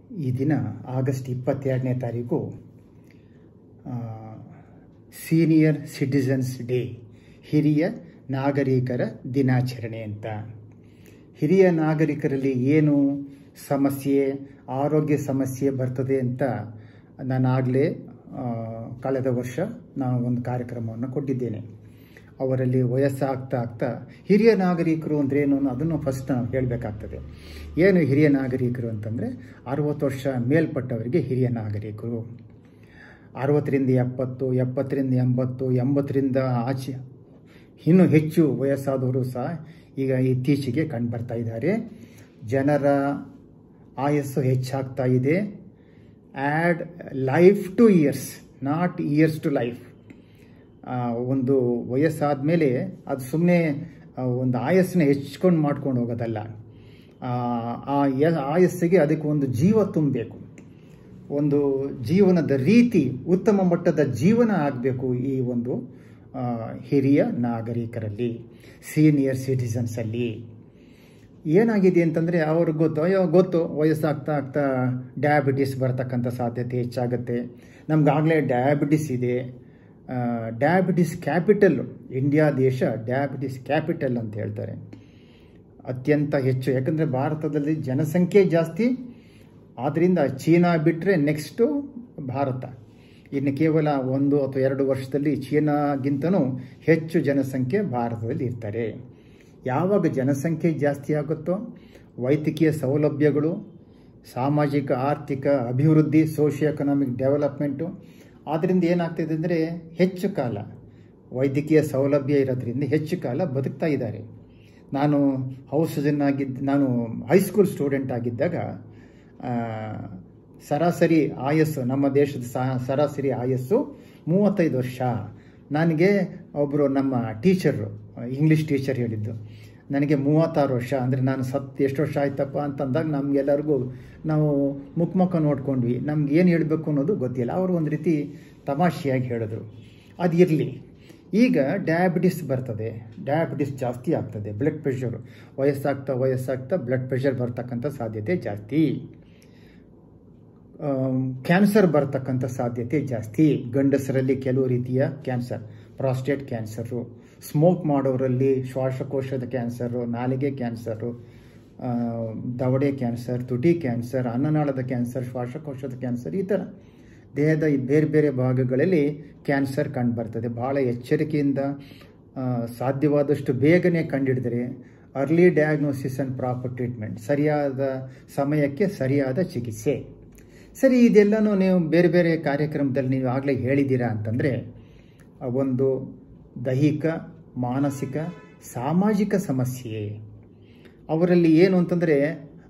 ಈ ದಿನ ಆಗಸ್ಟ್ ಇಪ್ಪತ್ತೆರಡನೇ ತಾರೀಕು ಸೀನಿಯರ್ ಸಿಟಿಸನ್ಸ್ ಡೇ ಹಿರಿಯ ನಾಗರಿಕರ ದಿನಾಚರಣೆ ಅಂತ ಹಿರಿಯ ನಾಗರಿಕರಲ್ಲಿ ಏನು ಸಮಸ್ಯೆ ಆರೋಗ್ಯ ಸಮಸ್ಯೆ ಬರ್ತದೆ ಅಂತ ನಾನಾಗಲೇ ಕಳೆದ ವರ್ಷ ನಾನು ಒಂದು ಕಾರ್ಯಕ್ರಮವನ್ನು ಕೊಟ್ಟಿದ್ದೇನೆ ಅವರಲ್ಲಿ ವಯಸ್ಸಾಗ್ತಾ ಆಗ್ತಾ ಹಿರಿಯ ನಾಗರಿಕರು ಅಂದರೆ ಏನು ಅದನ್ನು ಫಸ್ಟ್ ನಾವು ಹೇಳಬೇಕಾಗ್ತದೆ ಏನು ಹಿರಿಯ ನಾಗರಿಕರು ಅಂತಂದರೆ ಅರುವತ್ತು ವರ್ಷ ಮೇಲ್ಪಟ್ಟವರಿಗೆ ಹಿರಿಯ ನಾಗರಿಕರು ಅರವತ್ತರಿಂದ ಎಪ್ಪತ್ತು ಎಪ್ಪತ್ತರಿಂದ ಎಂಬತ್ತು ಎಂಬತ್ತರಿಂದ ಆಚೆ ಇನ್ನೂ ಹೆಚ್ಚು ವಯಸ್ಸಾದವರು ಸಹ ಈಗ ಇತ್ತೀಚೆಗೆ ಕಂಡುಬರ್ತಾ ಇದ್ದಾರೆ ಜನರ ಆಯಸ್ಸು ಹೆಚ್ಚಾಗ್ತಾ ಇದೆ add life to years not years to life ಒಂದು ವಯಸ್ಸಾದ ಮೇಲೆ ಅದು ಸುಮ್ಮನೆ ಒಂದು ಆಯಸ್ಸನ್ನ ಹೆಚ್ಕೊಂಡು ಮಾಡ್ಕೊಂಡು ಹೋಗೋದಲ್ಲ ಆ ಆಯಸ್ಸಿಗೆ ಅದಕ್ಕೆ ಒಂದು ಜೀವ ತುಂಬಬೇಕು ಒಂದು ಜೀವನದ ರೀತಿ ಉತ್ತಮ ಮಟ್ಟದ ಜೀವನ ಆಗಬೇಕು ಈ ಒಂದು ಹಿರಿಯ ನಾಗರಿಕರಲ್ಲಿ ಸೀನಿಯರ್ ಸಿಟಿಸನ್ಸಲ್ಲಿ ಏನಾಗಿದೆ ಅಂತಂದರೆ ಅವ್ರಿಗೆ ಗೊತ್ತು ಅಯ್ಯೋ ಗೊತ್ತು ವಯಸ್ಸಾಗ್ತಾ ಆಗ್ತಾ ಡಯಾಬಿಟಿಸ್ ಬರ್ತಕ್ಕಂಥ ಸಾಧ್ಯತೆ ಹೆಚ್ಚಾಗುತ್ತೆ ನಮ್ಗಾಗಲೇ ಡಯಾಬಿಟಿಸ್ ಇದೆ ಡಯಾಬಿಟಿಸ್ ಕ್ಯಾಪಿಟಲ್ಲು ಇಂಡಿಯಾ ದೇಶ ಡಯಾಬಿಟಿಸ್ ಕ್ಯಾಪಿಟಲ್ ಅಂತ ಹೇಳ್ತಾರೆ ಅತ್ಯಂತ ಹೆಚ್ಚು ಯಾಕಂದರೆ ಭಾರತದಲ್ಲಿ ಜನಸಂಖ್ಯೆ ಜಾಸ್ತಿ ಆದ್ದರಿಂದ ಚೀನಾ ಬಿಟ್ಟರೆ ನೆಕ್ಸ್ಟು ಭಾರತ ಇನ್ನು ಕೇವಲ ಒಂದು ಅಥವಾ ಎರಡು ವರ್ಷದಲ್ಲಿ ಚೀನಾಗಿಂತನೂ ಹೆಚ್ಚು ಜನಸಂಖ್ಯೆ ಭಾರತದಲ್ಲಿ ಇರ್ತಾರೆ ಯಾವಾಗ ಜನಸಂಖ್ಯೆ ಜಾಸ್ತಿ ಆಗುತ್ತೋ ವೈದ್ಯಕೀಯ ಸೌಲಭ್ಯಗಳು ಸಾಮಾಜಿಕ ಆರ್ಥಿಕ ಅಭಿವೃದ್ಧಿ ಸೋಷಿಯೋ ಎಕನಾಮಿಕ್ ಡೆವಲಪ್ಮೆಂಟು ಆದ್ದರಿಂದ ಏನಾಗ್ತಿದೆ ಅಂದರೆ ಹೆಚ್ಚು ಕಾಲ ವೈದ್ಯಕೀಯ ಸೌಲಭ್ಯ ಇರೋದ್ರಿಂದ ಹೆಚ್ಚು ಕಾಲ ಬದುಕ್ತಾ ಇದ್ದಾರೆ ನಾನು ಹೌಸಜನ್ನಾಗಿದ್ದು ನಾನು ಹೈಸ್ಕೂಲ್ ಸ್ಟೂಡೆಂಟ್ ಆಗಿದ್ದಾಗ ಸರಾಸರಿ ಆಯಸ್ಸು ನಮ್ಮ ದೇಶದ ಸರಾಸರಿ ಆಯಸ್ಸು ಮೂವತ್ತೈದು ವರ್ಷ ನನಗೆ ಒಬ್ಬರು ನಮ್ಮ ಟೀಚರು ಇಂಗ್ಲೀಷ್ ಟೀಚರ್ ಹೇಳಿದ್ದು ನನಗೆ ಮೂವತ್ತಾರು ವರ್ಷ ಅಂದರೆ ನಾನು ಸತ್ತು ಎಷ್ಟು ವರ್ಷ ಆಯ್ತಪ್ಪ ಅಂತಂದಾಗ ನಮಗೆಲ್ಲರಿಗೂ ನಾವು ಮುಖ ಮುಖ ನೋಡ್ಕೊಂಡ್ವಿ ನಮ್ಗೆ ಏನು ಹೇಳಬೇಕು ಅನ್ನೋದು ಗೊತ್ತಿಲ್ಲ ಅವರು ಒಂದು ರೀತಿ ತಮಾಷೆಯಾಗಿ ಹೇಳಿದ್ರು ಅದು ಇರಲಿ ಈಗ ಡಯಾಬಿಟಿಸ್ ಬರ್ತದೆ ಡಯಾಬಿಟಿಸ್ ಜಾಸ್ತಿ ಆಗ್ತದೆ ಬ್ಲಡ್ ಪ್ರೆಷರು ವಯಸ್ಸಾಗ್ತಾ ವಯಸ್ಸಾಗ್ತಾ ಬ್ಲಡ್ ಪ್ರೆಷರ್ ಬರ್ತಕ್ಕಂಥ ಸಾಧ್ಯತೆ ಜಾಸ್ತಿ ಕ್ಯಾನ್ಸರ್ ಬರ್ತಕ್ಕಂಥ ಸಾಧ್ಯತೆ ಜಾಸ್ತಿ ಗಂಡಸರಲ್ಲಿ ಕೆಲವು ರೀತಿಯ ಕ್ಯಾನ್ಸರ್ ಪ್ರಾಸ್ಟೇಟ್ ಕ್ಯಾನ್ಸರು ಸ್ಮೋಕ್ ಮಾಡೋರಲ್ಲಿ ಶ್ವಾಸಕೋಶದ ಕ್ಯಾನ್ಸರು ನಾಲಿಗೆ ಕ್ಯಾನ್ಸರು ದವಡೆ ಕ್ಯಾನ್ಸರ್ ತುಟಿ ಕ್ಯಾನ್ಸರ್ ಅನ್ನನಾಳದ ಕ್ಯಾನ್ಸರ್ ಶ್ವಾಸಕೋಶದ ಕ್ಯಾನ್ಸರ್ ಈ ಥರ ದೇಹದ ಬೇರೆ ಬೇರೆ ಭಾಗಗಳಲ್ಲಿ ಕ್ಯಾನ್ಸರ್ ಕಂಡುಬರ್ತದೆ ಭಾಳ ಎಚ್ಚರಿಕೆಯಿಂದ ಸಾಧ್ಯವಾದಷ್ಟು ಬೇಗನೆ ಕಂಡುಹಿಡಿದರೆ early diagnosis and proper treatment ಸರಿಯಾದ ಸಮಯಕ್ಕೆ ಸರಿಯಾದ ಚಿಕಿತ್ಸೆ ಸರಿ ಇದೆಲ್ಲನೂ ನೀವು ಬೇರೆ ಬೇರೆ ಕಾರ್ಯಕ್ರಮದಲ್ಲಿ ನೀವು ಆಗಲೇ ಹೇಳಿದ್ದೀರಾ ಅಂತಂದರೆ ಒಂದು ದೈಹಿಕ ಮಾನಸಿಕ ಸಾಮಾಜಿಕ ಸಮಸ್ಯೆ ಅವರಲ್ಲಿ ಏನು ಅಂತಂದರೆ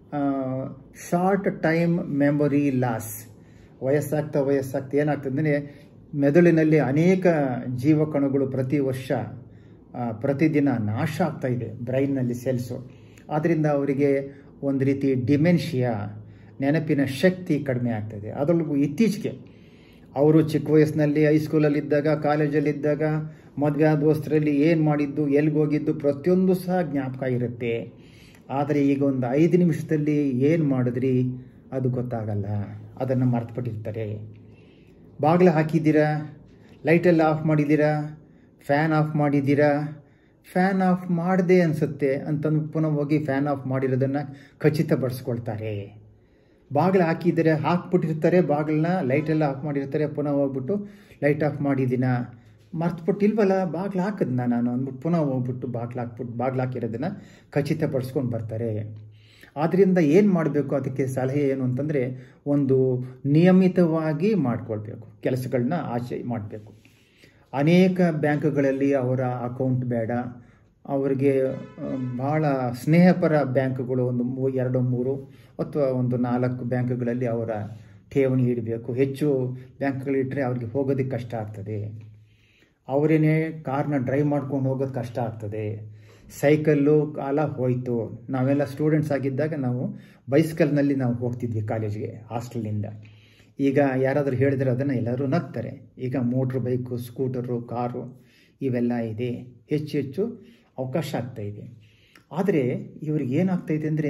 ಶಾರ್ಟ್ ಟೈಮ್ ಮೆಮೊರಿ ಲಾಸ್ ವಯಸ್ಸಾಗ್ತಾ ವಯಸ್ಸಾಗ್ತಾ ಏನಾಗ್ತದೆ ಅಂದರೆ ಮೆದುಳಿನಲ್ಲಿ ಅನೇಕ ಜೀವಕಣಗಳು ಪ್ರತಿ ವರ್ಷ ಪ್ರತಿದಿನ ನಾಶ ಆಗ್ತಾ ಇದೆ ಬ್ರೈನ್ನಲ್ಲಿ ಸೆಲ್ಸು ಆದ್ದರಿಂದ ಅವರಿಗೆ ಒಂದು ರೀತಿ ಡಿಮೆನ್ಷಿಯಾ ನೆನಪಿನ ಶಕ್ತಿ ಕಡಿಮೆ ಆಗ್ತದೆ ಅದರೊಳಗೂ ಇತ್ತೀಚೆಗೆ ಅವರು ಚಿಕ್ಕ ವಯಸ್ಸಿನಲ್ಲಿ ಹೈಸ್ಕೂಲಲ್ಲಿದ್ದಾಗ ಕಾಲೇಜಲ್ಲಿದ್ದಾಗ ಮದುವೆ ಆದ ದೋಸ್ತರಲ್ಲಿ ಏನು ಮಾಡಿದ್ದು ಎಲ್ಲಿಗೆ ಹೋಗಿದ್ದು ಪ್ರತಿಯೊಂದು ಸಹ ಜ್ಞಾಪಕ ಇರುತ್ತೆ ಆದರೆ ಈಗ ಒಂದು ಐದು ನಿಮಿಷದಲ್ಲಿ ಏನು ಮಾಡಿದ್ರಿ ಅದು ಗೊತ್ತಾಗಲ್ಲ ಅದನ್ನು ಮರ್ತುಬಿಟ್ಟಿರ್ತಾರೆ ಬಾಗಿಲು ಹಾಕಿದ್ದೀರಾ ಲೈಟೆಲ್ಲ ಆಫ್ ಮಾಡಿದ್ದೀರಾ ಫ್ಯಾನ್ ಆಫ್ ಮಾಡಿದ್ದೀರಾ ಫ್ಯಾನ್ ಆಫ್ ಮಾಡಿದೆ ಅನಿಸುತ್ತೆ ಅಂತಂದು ಪುನಃ ಹೋಗಿ ಫ್ಯಾನ್ ಆಫ್ ಮಾಡಿರೋದನ್ನು ಖಚಿತಪಡಿಸ್ಕೊಳ್ತಾರೆ ಬಾಗಿಲು ಹಾಕಿದರೆ ಹಾಕ್ಬಿಟ್ಟಿರ್ತಾರೆ ಬಾಗಿಲನ್ನ ಲೈಟೆಲ್ಲ ಆಫ್ ಮಾಡಿರ್ತಾರೆ ಪುನಃ ಹೋಗ್ಬಿಟ್ಟು ಲೈಟ್ ಆಫ್ ಮಾಡಿದ್ದೀನ ಮರ್ತುಬಿಟ್ಟಿಲ್ವಲ್ಲ ಬಾಗಿಲು ಹಾಕಿದ್ನ ನಾನು ಅಂದ್ಬಿಟ್ಟು ಪುನಃ ಹೋಗ್ಬಿಟ್ಟು ಬಾಗಿಲು ಹಾಕ್ಬಿಟ್ಟು ಬಾಗಿಲು ಹಾಕಿರೋದನ್ನು ಖಚಿತಪಡಿಸ್ಕೊಂಡು ಬರ್ತಾರೆ ಆದ್ದರಿಂದ ಏನು ಮಾಡಬೇಕು ಅದಕ್ಕೆ ಸಲಹೆ ಏನು ಅಂತಂದರೆ ಒಂದು ನಿಯಮಿತವಾಗಿ ಮಾಡಿಕೊಳ್ಬೇಕು ಕೆಲಸಗಳನ್ನ ಆಚೆ ಮಾಡಬೇಕು ಅನೇಕ ಬ್ಯಾಂಕ್ಗಳಲ್ಲಿ ಅವರ ಅಕೌಂಟ್ ಬೇಡ ಅವರಿಗೆ ಭಾಳ ಸ್ನೇಹಪರ ಬ್ಯಾಂಕ್ಗಳು ಒಂದು ಮೂ ಎರಡು ಮೂರು ಅಥವಾ ಒಂದು ನಾಲ್ಕು ಬ್ಯಾಂಕ್ಗಳಲ್ಲಿ ಅವರ ಠೇವಣಿ ಇಡಬೇಕು ಹೆಚ್ಚು ಬ್ಯಾಂಕ್ಗಳಿಟ್ಟರೆ ಅವ್ರಿಗೆ ಹೋಗೋದಕ್ಕೆ ಕಷ್ಟ ಆಗ್ತದೆ ಅವರೇನೇ ಕಾರ್ನ ಡ್ರೈವ್ ಮಾಡ್ಕೊಂಡು ಹೋಗೋದು ಕಷ್ಟ ಆಗ್ತದೆ ಸೈಕಲ್ಲು ಕಾಲ ಹೋಯಿತು ನಾವೆಲ್ಲ ಸ್ಟೂಡೆಂಟ್ಸ್ ಆಗಿದ್ದಾಗ ನಾವು ಬೈಸ್ಕಲ್ನಲ್ಲಿ ನಾವು ಹೋಗ್ತಿದ್ವಿ ಕಾಲೇಜ್ಗೆ ಹಾಸ್ಟೆಲ್ನಿಂದ ಈಗ ಯಾರಾದರೂ ಹೇಳಿದ್ರೆ ಅದನ್ನು ಎಲ್ಲರೂ ನಗ್ತಾರೆ ಈಗ ಮೋಟ್ರ್ ಬೈಕು ಸ್ಕೂಟರು ಕಾರು ಇವೆಲ್ಲ ಇದೆ ಹೆಚ್ಚು ಹೆಚ್ಚು ಅವಕಾಶ ಆಗ್ತಾ ಇದೆ ಆದರೆ ಇವ್ರಿಗೆ ಏನಾಗ್ತಾಯಿದೆ ಅಂದರೆ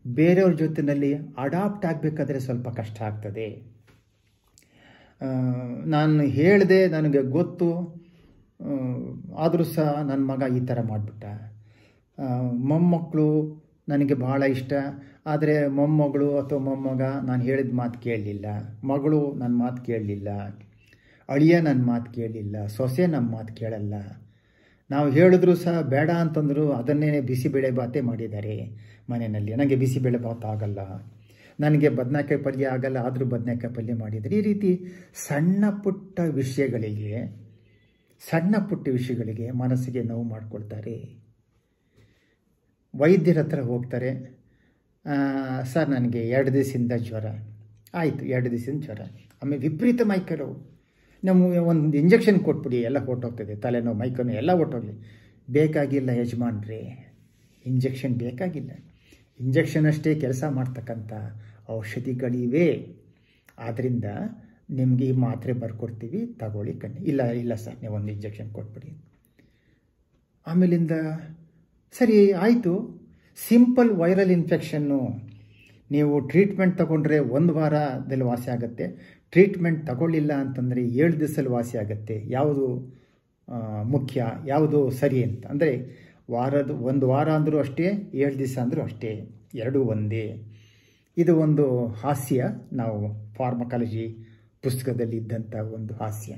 ಬೇರೆಯವ್ರ ಜೊತೆಯಲ್ಲಿ ಅಡಾಪ್ಟ್ ಆಗಬೇಕಾದ್ರೆ ಸ್ವಲ್ಪ ಕಷ್ಟ ಆಗ್ತದೆ ಆ, ನಾನು ಹೇಳಿದೆ ನನಗೆ ಗೊತ್ತು ಆದರೂ ಸಹ ನನ್ನ ಮಗ ಈ ಥರ ಮಾಡಿಬಿಟ್ಟ ಮೊಮ್ಮಕ್ಕಳು ನನಗೆ ಭಾಳ ಇಷ್ಟ ಆದರೆ ಮೊಮ್ಮಗಳು ಅಥವಾ ಮೊಮ್ಮಗ ನಾನು ಹೇಳಿದ ಮಾತು ಕೇಳಲಿಲ್ಲ ಮಗಳು ನನ್ನ ಮಾತು ಕೇಳಲಿಲ್ಲ ಅಳಿಯ ನನ್ನ ಮಾತು ಕೇಳಲಿಲ್ಲ ಸೊಸೆ ನಮ್ಮ ಮಾತು ಕೇಳಲ್ಲ ನಾವು ಹೇಳಿದ್ರು ಸಹ ಬೇಡ ಅಂತಂದ್ರು ಅದನ್ನೇ ಬಿಸಿಬೇಳೆ ಬಾತೇ ಮಾಡಿದ್ದಾರೆ ಮನೆಯಲ್ಲಿ ನನಗೆ ಬಿಸಿಬೇಳೆ ಬಾತ್ ಆಗಲ್ಲ ನನಗೆ ಬದನೆಕಾಯಿ ಪಲ್ಯ ಆಗಲ್ಲ ಆದರೂ ಬದನೆಕಾಯಿ ಪಲ್ಯ ಮಾಡಿದ್ದಾರೆ ಈ ರೀತಿ ಸಣ್ಣ ಪುಟ್ಟ ವಿಷಯಗಳಿಗೆ ಸಣ್ಣ ಪುಟ್ಟ ವಿಷಯಗಳಿಗೆ ಮನಸ್ಸಿಗೆ ನೋವು ಮಾಡಿಕೊಳ್ತಾರೆ ವೈದ್ಯರ ಹತ್ರ ಹೋಗ್ತಾರೆ ಆ, ಸರ್ ನನಗೆ ಎರಡು ದಿವಸದಿಂದ ಜ್ವರ ಆಯಿತು ಎರಡು ದಿವಸದಿಂದ ಜ್ವರ ಆಮೇಲೆ ವಿಪರೀತ ಮೈಕಲು ನಮಗೆ ಒಂದು ಇಂಜೆಕ್ಷನ್ ಕೊಟ್ಬಿಡಿ ಎಲ್ಲ ಹೊರ್ಟೋಗ್ತದೆ ತಲೆನೋವು ಮೈಕನ್ನು ಎಲ್ಲ ಹೊರ್ಟೋಗ್ಲಿ ಬೇಕಾಗಿಲ್ಲ ಯಜಮಾನ್ರಿ ಇಂಜೆಕ್ಷನ್ ಬೇಕಾಗಿಲ್ಲ ಇಂಜೆಕ್ಷನ್ ಅಷ್ಟೇ ಕೆಲಸ ಮಾಡ್ತಕ್ಕಂಥ ಔಷಧಿಗಳಿವೆ ಆದ್ದರಿಂದ ನಿಮಗೆ ಈ ಮಾತ್ರೆ ಬರ್ಕೊಡ್ತೀವಿ ತಗೊಳ್ಳಿ ಕಣ್ಣಿ ಇಲ್ಲ ಇಲ್ಲ ಸರ್ ನೀವು ಒಂದು ಇಂಜೆಕ್ಷನ್ ಕೊಟ್ಬಿಡಿ ಆಮೇಲಿಂದ ಸರಿ ಆಯಿತು ಸಿಂಪಲ್ ವೈರಲ್ ಇನ್ಫೆಕ್ಷನ್ನು ನೀವು ಟ್ರೀಟ್ಮೆಂಟ್ ತಗೊಂಡ್ರೆ ಒಂದು ವಾರದಲ್ಲಿ ವಾಸಿ ಆಗುತ್ತೆ ಟ್ರೀಟ್ಮೆಂಟ್ ತಗೊಳ್ಳಿಲ್ಲ ಅಂತಂದರೆ ಏಳು ದಿವಸದಲ್ಲಿ ವಾಸಿ ಆಗುತ್ತೆ ಯಾವುದು ಆ, ಮುಖ್ಯ ಯಾವುದು ಸರಿ ಅಂತ ಅಂದರೆ ವಾರದ ಒಂದು ವಾರ ಅಂದರೂ ಅಷ್ಟೇ ಏಳು ದಿವಸ ಅಂದರೂ ಅಷ್ಟೇ ಎರಡೂ ಒಂದೇ ಇದು ಒಂದು ಹಾಸ್ಯ ನಾವು ಫಾರ್ಮಕಾಲಜಿ ಪುಸ್ತಕದಲ್ಲಿ ಇದ್ದಂಥ ಒಂದು ಹಾಸ್ಯ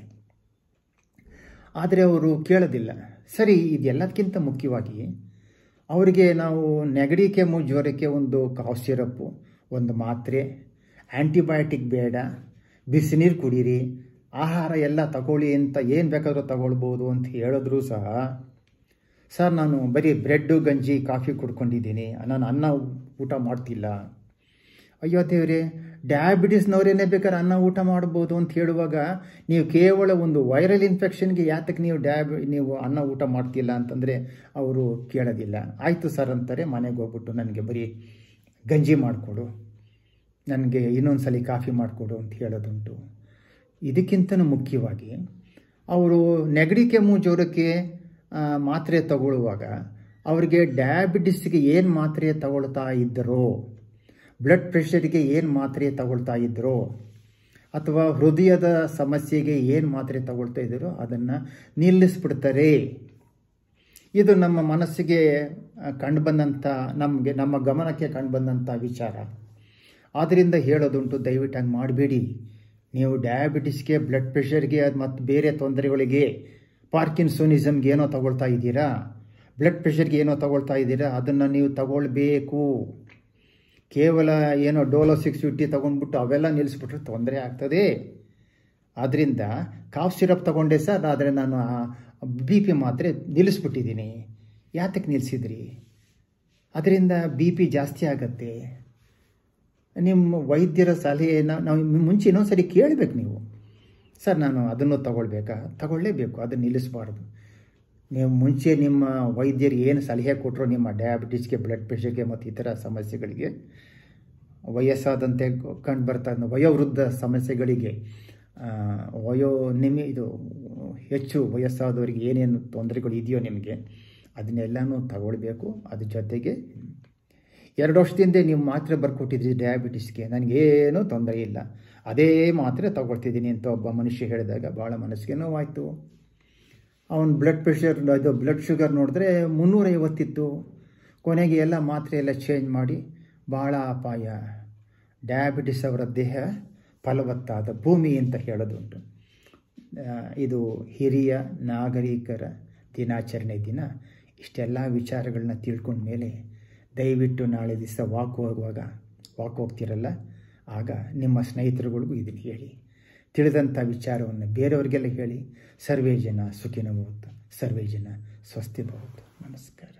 ಆದರೆ ಅವರು ಕೇಳೋದಿಲ್ಲ ಸರಿ ಇದೆಲ್ಲದಕ್ಕಿಂತ ಮುಖ್ಯವಾಗಿ ಅವರಿಗೆ ನಾವು ನೆಗಡಿ ಕೆಮ್ಮು ಜ್ವರಕ್ಕೆ ಒಂದು ಕಾಫ್ ಸಿರಪ್ಪು ಒಂದು ಮಾತ್ರೆ ಆ್ಯಂಟಿಬಯೋಟಿಕ್ ಬೇಡ ಬಿಸಿನೀರು ಕುಡೀರಿ ಆಹಾರ ಎಲ್ಲ ತಗೊಳ್ಳಿ ಅಂತ ಏನು ಬೇಕಾದರೂ ತಗೊಳ್ಬೋದು ಅಂತ ಹೇಳಿದ್ರು ಸಹ ಸರ್ ನಾನು ಬರೀ ಬ್ರೆಡ್ಡು ಗಂಜಿ ಕಾಫಿ ಕುಡ್ಕೊಂಡಿದ್ದೀನಿ ನಾನು ಅನ್ನ ಊಟ ಮಾಡ್ತಿಲ್ಲ ಅಯ್ಯೋ ದೇವ್ರೆ ಡಯಾಬಿಟಿಸ್ನವರೇನೇ ಬೇಕಾದ್ರೆ ಅನ್ನ ಊಟ ಮಾಡ್ಬೋದು ಅಂತ ಹೇಳುವಾಗ ನೀವು ಕೇವಲ ಒಂದು ವೈರಲ್ ಇನ್ಫೆಕ್ಷನ್ಗೆ ಯಾತಕ್ಕೆ ನೀವು ಡಯಾಬಿ ನೀವು ಅನ್ನ ಊಟ ಮಾಡ್ತಿಲ್ಲ ಅಂತಂದರೆ ಅವರು ಕೇಳೋದಿಲ್ಲ ಆಯಿತು ಸರ್ ಅಂತಾರೆ ಮನೆಗೆ ಹೋಗ್ಬಿಟ್ಟು ನನಗೆ ಬರೀ ಗಂಜಿ ಮಾಡಿಕೊಡು ನನಗೆ ಇನ್ನೊಂದು ಸಲ ಕಾಫಿ ಮಾಡಿಕೊಡು ಅಂತ ಹೇಳೋದುಂಟು ಇದಕ್ಕಿಂತನೂ ಮುಖ್ಯವಾಗಿ ಅವರು ನೆಗಡಿ ಕೆಮ್ಮು ಜ್ವರಕ್ಕೆ ಆ, ಮಾತ್ರೆ ತಗೊಳ್ಳುವಾಗ ಅವರಿಗೆ ಡಯಾಬಿಟಿಸ್ಗೆ ಏನು ಮಾತ್ರೆ ತಗೊಳ್ತಾ ಇದ್ದರೋ ಬ್ಲಡ್ ಪ್ರೆಷರಿಗೆ ಏನು ಮಾತ್ರೆ ತಗೊಳ್ತಾ ಇದ್ದರೋ ಅಥವಾ ಹೃದಯದ ಸಮಸ್ಯೆಗೆ ಏನು ಮಾತ್ರೆ ತಗೊಳ್ತಾ ಇದ್ದರೋ ಅದನ್ನು ನಿಲ್ಲಿಸ್ಬಿಡ್ತಾರೆ ಇದು ನಮ್ಮ ಮನಸ್ಸಿಗೆ ಕಂಡುಬಂದಂಥ ನಮಗೆ ನಮ್ಮ ಗಮನಕ್ಕೆ ಕಂಡುಬಂದಂಥ ವಿಚಾರ ಆದ್ದರಿಂದ ಹೇಳೋದುಂಟು ದಯವಿಟ್ಟು ಹಂಗೆ ಮಾಡಬೇಡಿ ನೀವು ಡಯಾಬಿಟಿಸ್ಗೆ ಬ್ಲಡ್ ಪ್ರೆಷರ್ಗೆ ಮತ್ತು ಬೇರೆ ತೊಂದರೆಗಳಿಗೆ ಪಾರ್ಕಿನ್ಸೋನಿಸಮ್ಗೆ ಏನೋ ತಗೊಳ್ತಾ ಇದ್ದೀರಾ ಬ್ಲಡ್ ಪ್ರೆಷರ್ಗೆ ಏನೋ ತಗೊಳ್ತಾ ಇದ್ದೀರಾ ಅದನ್ನು ನೀವು ತಗೊಳ್ಬೇಕು ಕೇವಲ ಏನೋ ಡೋಲೋ ಸಿಕ್ಸ್ ಫಿಫ್ಟಿ ತೊಗೊಂಡ್ಬಿಟ್ಟು ಅವೆಲ್ಲ ನಿಲ್ಲಿಸ್ಬಿಟ್ರೆ ತೊಂದರೆ ಆಗ್ತದೆ ಆದ್ದರಿಂದ ಕಾಫ್ ಸಿರಪ್ ತಗೊಂಡೆ ಸರ್ ಆದರೆ ನಾನು ಬಿ ಪಿ ಮಾತ್ರೆ ನಿಲ್ಲಿಸ್ಬಿಟ್ಟಿದ್ದೀನಿ ಯಾತಕ್ಕೆ ನಿಲ್ಲಿಸಿದ್ರಿ ಅದರಿಂದ ಬಿ ಪಿ ಜಾಸ್ತಿ ಆಗತ್ತೆ ನಿಮ್ಮ ವೈದ್ಯರ ಸಲಹೆಯನ್ನು ನಾವು ಮುಂಚೆ ಇನ್ನೊಂದು ಸರಿ ಕೇಳಬೇಕು ನೀವು ಸರ್ ನಾನು ಅದನ್ನು ತಗೊಳ್ಬೇಕಾ ತಗೊಳ್ಳೇಬೇಕು ಅದನ್ನು ನಿಲ್ಲಿಸಬಾರ್ದು ನೀವು ಮುಂಚೆ ನಿಮ್ಮ ವೈದ್ಯರು ಏನು ಸಲಹೆ ಕೊಟ್ಟರು ನಿಮ್ಮ ಡಯಾಬಿಟಿಸ್ಗೆ ಬ್ಲಡ್ ಪ್ರೆಷರ್ಗೆ ಮತ್ತು ಇತರ ಸಮಸ್ಯೆಗಳಿಗೆ ವಯಸ್ಸಾದಂತೆ ಕಂಡು ಬರ್ತಾ ಇದ್ದ ವಯೋವೃದ್ಧ ಸಮಸ್ಯೆಗಳಿಗೆ ಆ, ವಯೋ ನಿಮಿ ಇದು ಹೆಚ್ಚು ವಯಸ್ಸಾದವರಿಗೆ ಏನೇನು ತೊಂದರೆಗಳು ಇದೆಯೋ ನಿಮಗೆ ಅದನ್ನೆಲ್ಲನೂ ತಗೊಳ್ಬೇಕು ಅದ್ರ ಜೊತೆಗೆ ಎರಡು ವರ್ಷದಿಂದ ನೀವು ಮಾತ್ರೆ ಬರ್ಕೊಟ್ಟಿದ್ರಿ ಡಯಾಬಿಟಿಸ್ಗೆ ನನಗೇನೂ ತೊಂದರೆ ಇಲ್ಲ ಅದೇ ಮಾತ್ರೆ ತಗೊಳ್ತಿದ್ದೀನಿ ಅಂತ ಒಬ್ಬ ಮನುಷ್ಯ ಹೇಳಿದಾಗ ಭಾಳ ಮನಸ್ಸಿಗೆ ನೋವಾಯಿತು ಅವನ ಬ್ಲಡ್ ಪ್ರೆಷರ್ ಇದು ಬ್ಲಡ್ ಶುಗರ್ ನೋಡಿದ್ರೆ ಮುನ್ನೂರೈವತ್ತಿತ್ತು ಕೊನೆಗೆ ಎಲ್ಲ ಮಾತ್ರೆ ಎಲ್ಲ ಚೇಂಜ್ ಮಾಡಿ ಭಾಳ ಅಪಾಯ ಡಯಾಬಿಟಿಸ್ ಅವರ ದೇಹ ಫಲವತ್ತಾದ ಭೂಮಿ ಅಂತ ಹೇಳೋದುಂಟು ಆ, ಇದು ಹಿರಿಯ ನಾಗರಿಕರ ದಿನಾಚರಣೆ ದಿನ ಇಷ್ಟೆಲ್ಲ ವಿಚಾರಗಳನ್ನ ತಿಳ್ಕೊಂಡ ಮೇಲೆ ದಯವಿಟ್ಟು ನಾಳೆ ದಿವಸ ವಾಕ್ ಹೋಗುವಾಗ ವಾಕ್ ಹೋಗ್ತಿರಲ್ಲ ಆಗ ನಿಮ್ಮ ಸ್ನೇಹಿತರುಗಳಿಗೂ ಇದನ್ನು ಹೇಳಿ ತಿಳಿದಂಥ ವಿಚಾರವನ್ನು ಬೇರೆಯವರಿಗೆಲ್ಲ ಹೇಳಿ ಸರ್ವೇ ಜನ ಸುಖಿನ ಭವತ್ತು ಸರ್ವೇ ಜನ ಸ್ವಸ್ತಿ ಭವತ್ತು ನಮಸ್ಕಾರ